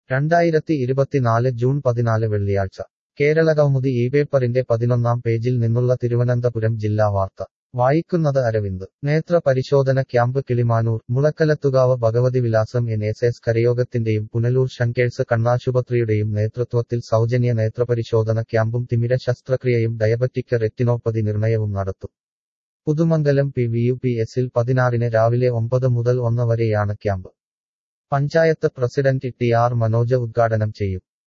രണ്ടായിരത്തി ഇരുപത്തിനാല് ജൂൺ പതിനാല് വെള്ളിയാഴ്ച കേരളകൗമുദി ഈ പേപ്പറിന്റെ പതിനൊന്നാം പേജിൽ നിന്നുള്ള തിരുവനന്തപുരം ജില്ലാ വാർത്ത വായിക്കുന്നത് അരവിന്ദ് നേത്ര പരിശോധന camp Kilimanoor Mulakkalathukavu Bhagavathi Vilasam N S S കരയോഗത്തിന്റെയും പുനലൂർ ശങ്കേഴ്സ് കണ്ണാശുപത്രിയുടെയും നേതൃത്വത്തിൽ സൗജന്യ നേത്രപരിശോധന ക്യാമ്പും തിമിര ശസ്ത്രക്രിയയും ഡയബറ്റിക് റെറ്റിനോപ്പതി നിർണയവും നടത്തും Puthumangalam P V U P എസിൽ പതിനാറിന് രാവിലെ ഒമ്പത് മുതൽ ഒന്ന് വരെയാണ് camp panchayat president T R Manoj ഉദ്ഘാടനം ചെയ്യും